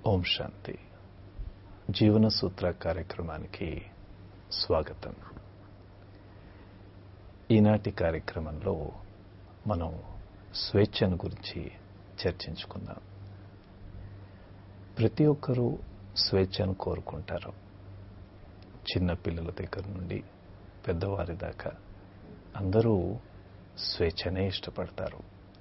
ఓం శాంతి జీవన సూత్ర కార్యక్రమానికి స్వాగతం ఈనాటి కార్యక్రమంలో మనం స్వేచ్ఛను గురించి చర్చించుకుందాం ప్రతి ఒక్కరూ స్వేచ్ఛను కోరుకుంటారు చిన్న పిల్లల దగ్గర నుండి పెద్దవారి దాకా అందరూ స్వేచ్ఛనే ఇష్టపడతారు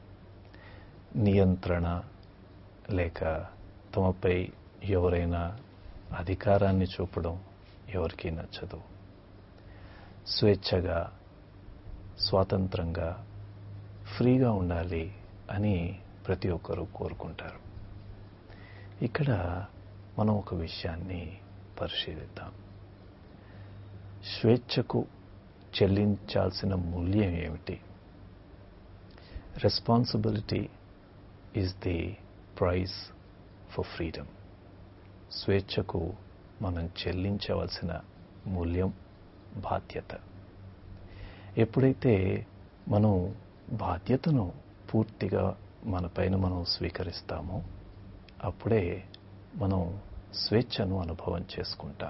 నియంత్రణ లేక తమపై ఎవరైనా అధికారాన్ని చూపడం ఎవరికీ నచ్చదు స్వేచ్ఛగా స్వాతంత్రంగా ఫ్రీగా ఉండాలి అని ప్రతి ఒక్కరూ కోరుకుంటారు ఇక్కడ మనం ఒక విషయాన్ని పరిశీలిద్దాం స్వేచ్ఛకు చెల్లించాల్సిన మూల్యం ఏమిటి responsibility is the price for freedom స్వేచ్ఛకు మనం చెల్లించవలసిన మూల్యం బాధ్యత ఎప్పుడైతే మనం బాధ్యతను పూర్తిగా మన పైన మనం స్వీకరిస్తామో అప్పుడే మనం స్వేచ్ఛను అనుభవం చేసుకుంటాం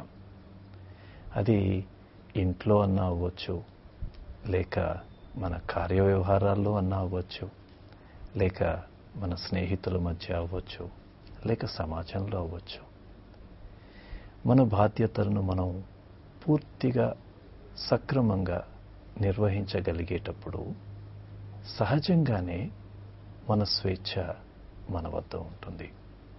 అది ఇంట్లో అన్నా అవ్వచ్చు లేక మన కార్య వ్యవహారాల్లో అన్నా అవ్వచ్చు లేక మన స్నేహితుల మధ్య అవ్వచ్చు లేక సమాజంలో అవ్వచ్చు మన బాధ్యతలను మనం పూర్తిగా సక్రమంగా నిర్వహించగలిగేటప్పుడు సహజంగానే మన స్వేచ్ఛ మన వద్ద ఉంటుంది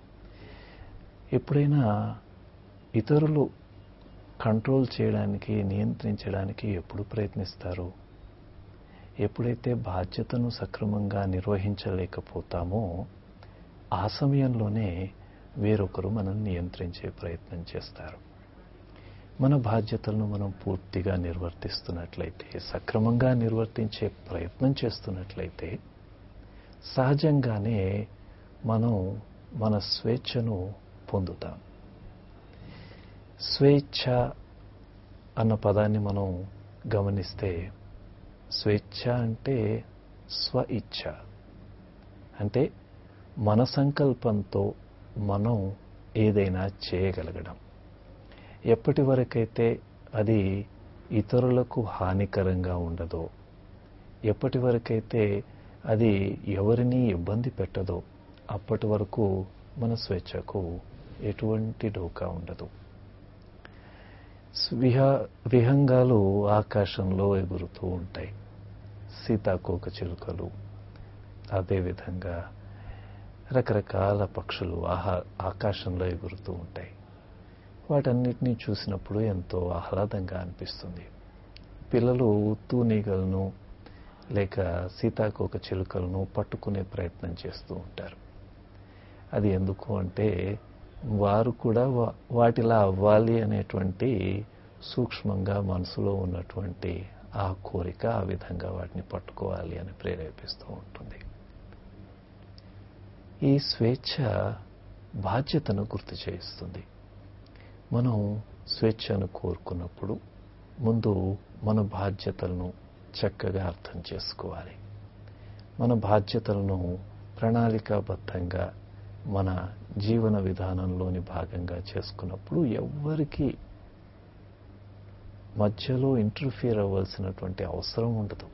ఎప్పుడైనా ఇతరులు కంట్రోల్ చేయడానికి నియంత్రించడానికి ఎప్పుడు ప్రయత్నిస్తారు ఎప్పుడైతే బాధ్యతను సక్రమంగా నిర్వహించలేకపోతామో ఆ సమయంలోనే వేరొకరు మనం నియంత్రించే ప్రయత్నం చేస్తారు మన బాధ్యతలను మనం పూర్తిగా నిర్వర్తిస్తున్నట్లయితే సక్రమంగా నిర్వర్తించే ప్రయత్నం చేస్తున్నట్లయితే సహజంగానే మనం మన స్వేచ్ఛను పొందుతాం స్వేచ్ఛ అన్న పదాన్ని మనం గమనిస్తే స్వేచ్ఛ అంటే స్వ ఇచ్ఛ అంటే మన సంకల్పంతో మనం ఏదైనా చేయగలగడం ఎప్పటి వరకైతే అది ఇతరులకు హానికరంగా ఉండదో ఎప్పటి వరకైతే అది ఎవరిని ఇబ్బంది పెట్టదో అప్పటి వరకు మన స్వేచ్ఛకు ఎటువంటి డోకా ఉండదు విహ విహంగాలు ఆకాశంలో ఎగురుతూ ఉంటాయి సీతాకోక చిలుకలు అదేవిధంగా రకరకాల పక్షులు ఆహా ఆకాశంలో ఎగురుతూ ఉంటాయి వాటన్నిటినీ చూసినప్పుడు ఎంతో ఆహ్లాదంగా అనిపిస్తుంది పిల్లలు తూనీగలను లేక సీతాకోక చిలుకలను పట్టుకునే ప్రయత్నం చేస్తూ ఉంటారు అది ఎందుకు అంటే వారు కూడా వాటిలా అవ్వాలి అనేటువంటి సూక్ష్మంగా మనసులో ఉన్నటువంటి ఆ కోరిక ఆ విధంగా వాటిని పట్టుకోవాలి అని ప్రేరేపిస్తూ ఉంటుంది ఈ స్వేచ్ఛ బాధ్యతను గుర్తు చేయిస్తుంది మనం స్వేచ్ఛను కోరుకున్నప్పుడు ముందు మన బాధ్యతలను చక్కగా అర్థం చేసుకోవాలి మన బాధ్యతలను ప్రణాళికాబద్ధంగా మన జీవన విధానంలోని భాగంగా చేసుకున్నప్పుడు ఎవ్వరికి మధ్యలో ఇంటర్ఫియర్ అవ్వాల్సినటువంటి అవసరం ఉండదు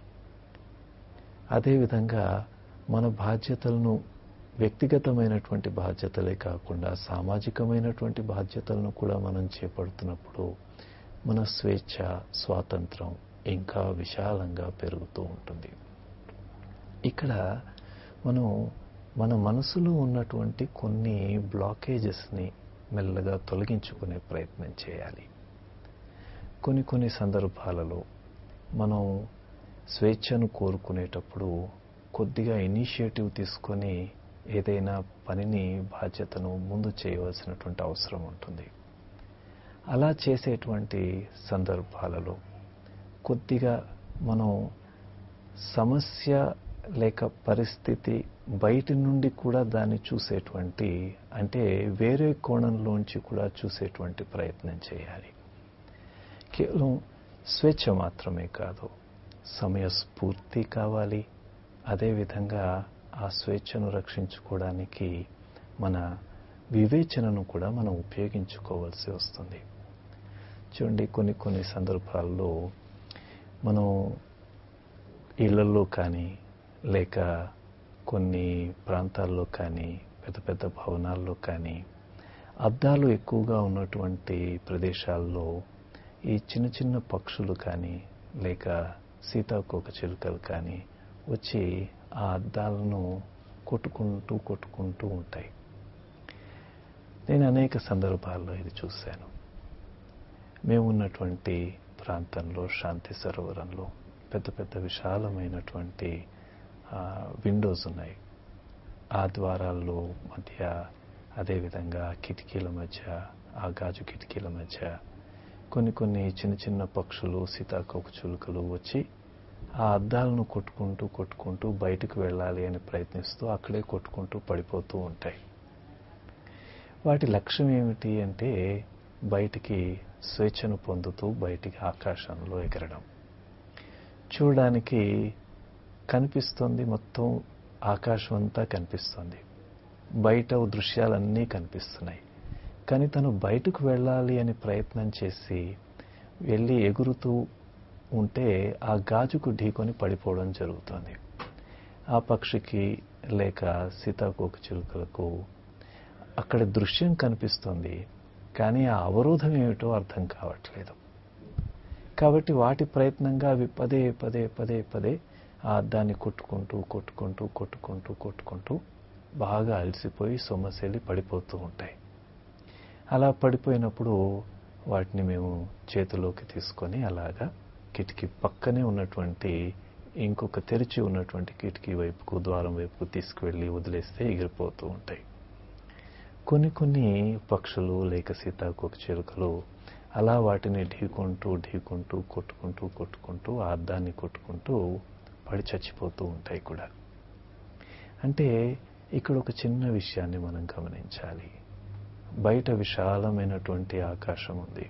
అదేవిధంగా మన బాధ్యతలను వ్యక్తిగతమైనటువంటి బాధ్యతలే కాకుండా సామాజికమైనటువంటి బాధ్యతలను కూడా మనం చేపడుతున్నప్పుడు మన స్వేచ్ఛ స్వాతంత్రం ఇంకా విశాలంగా పెరుగుతూ ఉంటుంది ఇక్కడ మనం మన మనసులో ఉన్నటువంటి కొన్ని బ్లాకేజెస్ని మెల్లగా తొలగించుకునే ప్రయత్నం చేయాలి కొన్ని కొన్ని సందర్భాలలో మనం స్వేచ్ఛను కోరుకునేటప్పుడు కొద్దిగా ఇనిషియేటివ్ తీసుకొని ఏదైనా పనిని బాధ్యతను ముందు చేయవలసినటువంటి అవసరం ఉంటుంది అలా చేసేటువంటి సందర్భాలలో కొద్దిగా మనం సమస్య లేక పరిస్థితి బయటి నుండి కూడా దాన్ని చూసేటువంటి అంటే వేరే కోణంలోంచి కూడా చూసేటువంటి ప్రయత్నం చేయాలి కేవలం స్వేచ్ఛ మాత్రమే కాదు సమయస్ఫూర్తి కావాలి అదేవిధంగా ఆ స్వేచ్ఛను రక్షించుకోవడానికి మన వివేచనను కూడా మనం ఉపయోగించుకోవాల్సి వస్తుంది చూడండి కొన్ని కొన్ని సందర్భాల్లో మనం ఇళ్లలో కానీ లేక కొన్ని ప్రాంతాల్లో కానీ పెద్ద పెద్ద భవనాల్లో కానీ అద్దాలు ఎక్కువగా ఉన్నటువంటి ప్రదేశాల్లో ఈ చిన్న చిన్న పక్షులు కానీ లేక సీతాకోక చిలుకలు కానీ వచ్చి ఆ అద్దాలను కొట్టుకుంటూ కొట్టుకుంటూ ఉంటాయి నేను అనేక సందర్భాల్లో ఇది చూశాను మేము ఉన్నటువంటి ప్రాంతంలో శాంతి సరోవరంలో పెద్ద పెద్ద విశాలమైనటువంటి విండోస్ ఉన్నాయి ఆ ద్వారాల్లో మధ్య అదేవిధంగా కిటికీల మధ్య ఆ గాజు కిటికీల మధ్య కొన్ని కొన్ని చిన్న చిన్న పక్షులు సీతాకోక చిలుకలు వచ్చి ఆ అద్దాలను కొట్టుకుంటూ కొట్టుకుంటూ బయటకు వెళ్ళాలి అని ప్రయత్నిస్తూ అక్కడే కొట్టుకుంటూ పడిపోతూ ఉంటాయి వాటి లక్ష్యం ఏమిటి అంటే బయటికి స్వేచ్ఛను పొందుతూ బయటికి ఆకాశంలో ఎగరడం చూడడానికి కనిపిస్తుంది మొత్తం ఆకాశం అంతా కనిపిస్తుంది బయట దృశ్యాలన్నీ కనిపిస్తున్నాయి కానీ తను బయటకు వెళ్ళాలి అని ప్రయత్నం చేసి వెళ్ళి ఎగురుతూ ఉంటే ఆ గాజుకు ఢీకొని పడిపోవడం జరుగుతుంది ఆ పక్షికి లేక సీతాకోక చిలుకలకు అక్కడ దృశ్యం కనిపిస్తుంది కానీ ఆ అవరోధం ఏమిటో అర్థం కావట్లేదు కాబట్టి వాటి ప్రయత్నంగా అవి పదే పదే పదే పదే ఆ అద్దాన్ని కొట్టుకుంటూ కొట్టుకుంటూ కొట్టుకుంటూ కొట్టుకుంటూ బాగా అలసిపోయి సొమ్మసేలి పడిపోతూ ఉంటాయి అలా పడిపోయినప్పుడు వాటిని మేము చేతిలోకి తీసుకొని అలాగా కిటికీ పక్కనే ఉన్నటువంటి ఇంకొక తెరిచి ఉన్నటువంటి కిటికీ వైపుకు ద్వారం వైపుకు తీసుకువెళ్ళి వదిలేస్తే ఎగిరిపోతూ ఉంటాయి కొన్ని కొన్ని పక్షులు లేక సీతాకోక చిలుకలు అలా వాటిని ఢీకుంటూ ఢీకుంటూ కొట్టుకుంటూ కొట్టుకుంటూ ఆ అద్దాన్ని కొట్టుకుంటూ పడి చచ్చిపోతూ ఉంటాయి కూడా అంటే ఇక్కడ ఒక చిన్న విషయాన్ని మనం గమనించాలి బయట విశాలమైనటువంటి ఆకాశం ఉంది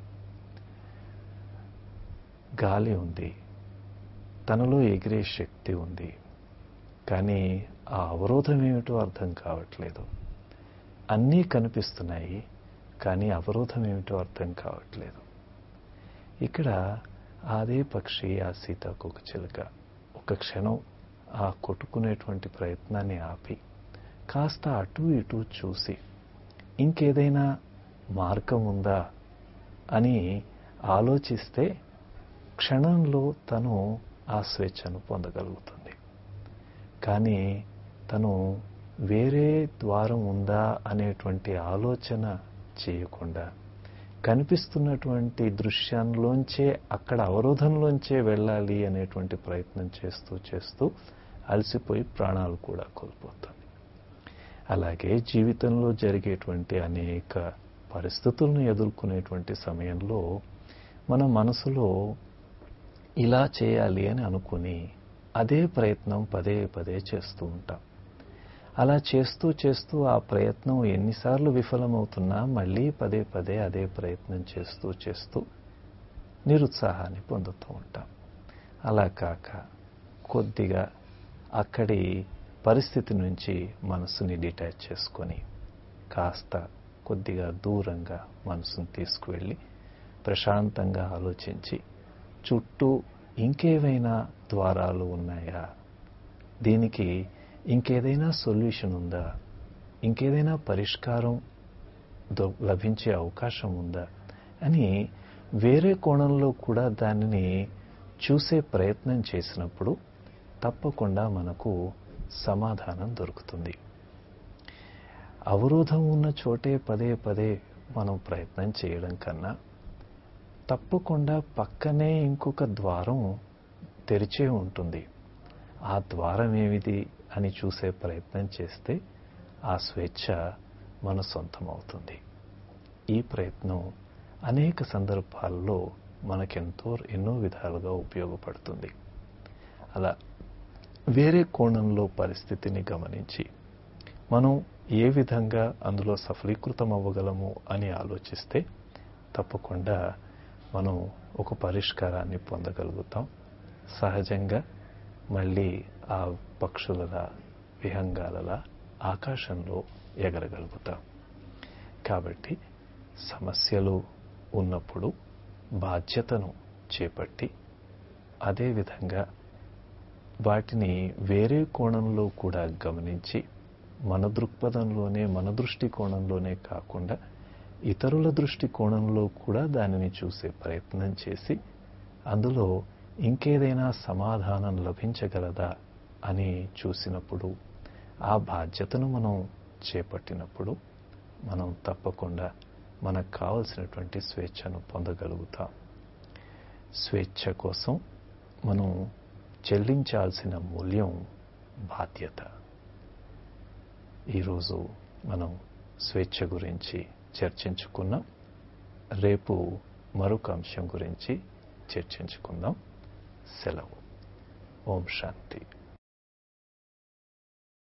గాలి ఉంది తనలో ఎగిరే శక్తి ఉంది కానీ ఆ అవరోధం ఏమిటో అర్థం కావట్లేదు అన్నీ కనిపిస్తున్నాయి కానీ అవరోధం ఏమిటో అర్థం కావట్లేదు ఇక్కడ అదే పక్షి ఆ సీతాకోక చిలుక ఒక క్షణం ఆ కొట్టుకునేటువంటి ప్రయత్నాన్ని ఆపి కాస్త అటు ఇటు చూసి ఇంకేదైనా మార్గం ఉందా అని ఆలోచిస్తే క్షణంలో తను ఆ స్వేచ్ఛను పొందగలుగుతుంది కానీ తను వేరే ద్వారం ఉందా అనేటువంటి ఆలోచన చేయకుండా కనిపిస్తున్నటువంటి దృశ్యంలోంచే అక్కడ అవరోధంలోంచే వెళ్ళాలి అనేటువంటి ప్రయత్నం చేస్తూ చేస్తూ అలసిపోయి ప్రాణాలు కూడా కోల్పోతుంది అలాగే జీవితంలో జరిగేటువంటి అనేక పరిస్థితులను ఎదుర్కొనేటువంటి సమయంలో మన మనసులో ఇలా చేయాలి అని అనుకుని అదే ప్రయత్నం పదే పదే చేస్తూ ఉంటాం అలా చేస్తూ చేస్తూ ఆ ప్రయత్నం ఎన్నిసార్లు విఫలమవుతున్నా మళ్ళీ పదే పదే అదే ప్రయత్నం చేస్తూ చేస్తూ నిరుత్సాహాన్ని పొందుతూ ఉంటాం అలా కాక కొద్దిగా అక్కడి పరిస్థితి నుంచి మనసుని డిటాచ్ చేసుకొని కాస్త కొద్దిగా దూరంగా మనసును తీసుకువెళ్ళి ప్రశాంతంగా ఆలోచించి చుట్టూ ఇంకేవైనా ద్వారాలు ఉన్నాయా దీనికి ఇంకేదైనా సొల్యూషన్ ఉందా ఇంకేదైనా పరిష్కారం లభించే అవకాశం ఉందా అని వేరే కోణంలో కూడా దానిని చూసే ప్రయత్నం చేసినప్పుడు తప్పకుండా మనకు సమాధానం దొరుకుతుంది అవరోధం ఉన్న చోటే పదే పదే మనం ప్రయత్నం చేయడం కన్నా తప్పకుండా పక్కనే ఇంకొక ద్వారం తెరిచే ఉంటుంది ఆ ద్వారం ఏమిటి అని చూసే ప్రయత్నం చేస్తే ఆ స్వేచ్ఛ మన సొంతం అవుతుంది ఈ ప్రయత్నం అనేక సందర్భాల్లో మనకెంతో ఎన్నో విధాలుగా ఉపయోగపడుతుంది అలా వేరే కోణంలో పరిస్థితిని గమనించి మనం ఏ విధంగా అందులో సఫలీకృతం అవ్వగలము అని ఆలోచిస్తే తప్పకుండా మనం ఒక పరిష్కారాన్ని పొందగలుగుతాం సహజంగా మళ్ళీ ఆ పక్షులలా విహంగాలలా ఆకాశంలో ఎగరగలుగుతాం కాబట్టి సమస్యలు ఉన్నప్పుడు బాధ్యతను చేపట్టి అదేవిధంగా వాటిని వేరే కోణంలో కూడా గమనించి మన దృక్పథంలోనే మన దృష్టి కోణంలోనే కాకుండా ఇతరుల దృష్టి కోణంలో కూడా దానిని చూసే ప్రయత్నం చేసి అందులో ఇంకేదైనా సమాధానం లభించగలదా అని చూసినప్పుడు ఆ బాధ్యతను మనం చేపట్టినప్పుడు మనం తప్పకుండా మనకు కావలసినటువంటి స్వేచ్ఛను పొందగలుగుతాం స్వేచ్ఛ కోసం మనం చెల్లించాల్సిన మూల్యం బాధ్యత ఈరోజు మనం స్వేచ్ఛ గురించి చర్చించుకున్నాం రేపు మరొక అంశం గురించి చర్చించుకుందాం సెలవు ఓం శాంతి